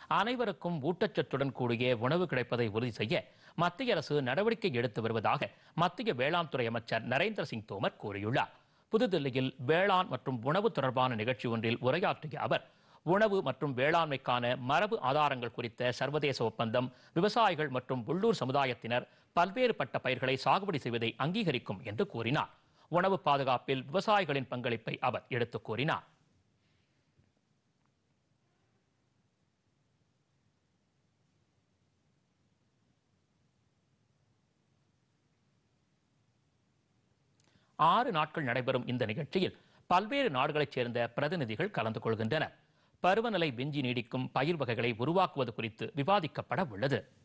அனைவருக்கும் ஊட்டச்சத்துடன் கூடிய உணவு கிடைப்பதை உறுதி செய்ய மத்திய அரசு நடவடிக்கை எடுத்து வருவதாக மத்திய வேளாண் துறை அமைச்சர் நரேந்திர சிங் தோமர் கூறியுள்ளார் புதுதில்லியில் வேளாண் மற்றும் உணவு தொடர்பான நிகழ்ச்சி ஒன்றில் உரையாற்றிய அவர் உணவு மற்றும் வேளாண்மைக்கான மரபு ஆதாரங்கள் குறித்த சர்வதேச ஒப்பந்தம் விவசாயிகள் மற்றும் உள்ளூர் சமுதாயத்தினர் பல்வேறுபட்ட பயிர்களை சாகுபடி செய்வதை அங்கீகரிக்கும் என்று கூறினார் உணவு பாதுகாப்பில் விவசாயிகளின் பங்களிப்பை அவர் எடுத்துக் கூறினார் ஆறு நாட்கள் நடைபெறும் இந்த நிகழ்ச்சியில் பல்வேறு நாடுகளைச் சேர்ந்த பிரதிநிதிகள் கலந்து கொள்கின்றனர் பருவநிலை விஞ்சி நீடிக்கும் பயிர் வகைகளை உருவாக்குவது குறித்து விவாதிக்கப்பட உள்ளது